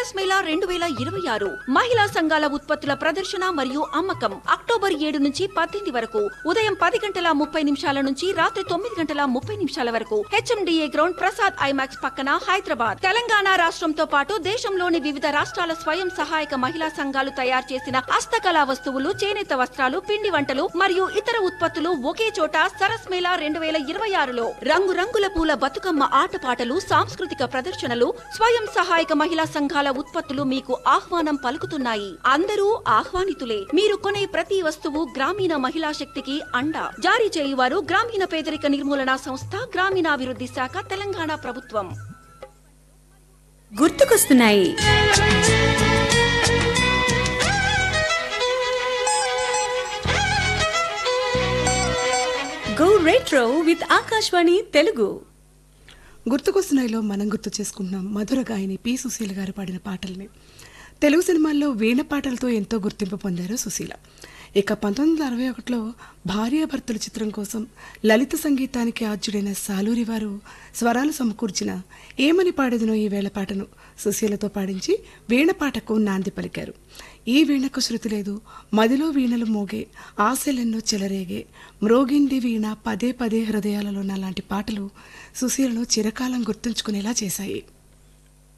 సరస్ మేళా రెండు వేల ఇరవై ఆరు మహిళా సంఘాల ఉత్పత్తుల ప్రదర్శన మరియు అమ్మకం అక్టోబర్ ఏడు నుంచి పద్దెనిమిది వరకు ఉదయం పది గంటల ముప్పై నిమిషాల నుంచి రాత్రి తొమ్మిది గంటల ముప్పై నిమిషాల వరకు హెచ్ఎండిఏ గ్రౌండ్ ప్రసాద్ ఐమాక్స్ పక్కన హైదరాబాద్ తెలంగాణ రాష్ట్రంతో పాటు దేశంలోని వివిధ రాష్ట్రాల స్వయం సహాయక మహిళా సంఘాలు తయారు చేసిన హస్తకళా వస్తువులు చేనేత వస్త్రాలు పిండి వంటలు మరియు ఇతర ఉత్పత్తులు ఒకే చోట సరస్ మేళా రెండు వేల ఇరవై ఆరులో రంగురంగుల పూల బతుకమ్మ ఆటపాటలు సాంస్కృతిక ప్రదర్శనలు స్వయం సహాయక మహిళా సంఘాల ఉత్పత్తులు మీకు ఆహ్వానం పలుకుతున్నాయి అందరూ ఆహ్వానితులే మీరు కొనే ప్రతి వస్తువు గ్రామీణ మహిళా శక్తికి అండ జారీ చేయువారు గ్రామీణ పేదరిక నిర్మూలన సంస్థ గ్రామీణాభివృద్ధి శాఖ తెలంగాణ ప్రభుత్వం గుర్తుకొస్తున్నాయి go retro with Akashvani Telugu గుర్తుకొస్తున్నాయిలో మనం గుర్తు చేసుకుంటున్నాం మధుర గాయని పి సుశీల గారు పాడిన పాటల్ని తెలుగు సినిమాల్లో వీణ పాటలతో ఎంతో గుర్తింపు పొందారు సుశీల ఇక పంతొమ్మిది వందల అరవై ఒకటిలో భార్యాభర్తల చిత్రం కోసం లలిత సంగీతానికి ఆద్యుడైన సాలూరి వారు స్వరాలు సమకూర్చిన ఏమని పాడేదినో ఈ వేళ పాటను సుశీలతో పాడించి వీణ పాటకు నాంది పలికారు ఈ వీణకు శృతి లేదు మదిలో వీణలు మోగే ఆశలెన్నో చెలరేగే మ్రోగింది వీణ పదే పదే హృదయాలలో లాంటి పాటలు సుశీలను చిరకాలం గుర్తుంచుకునేలా చేశాయి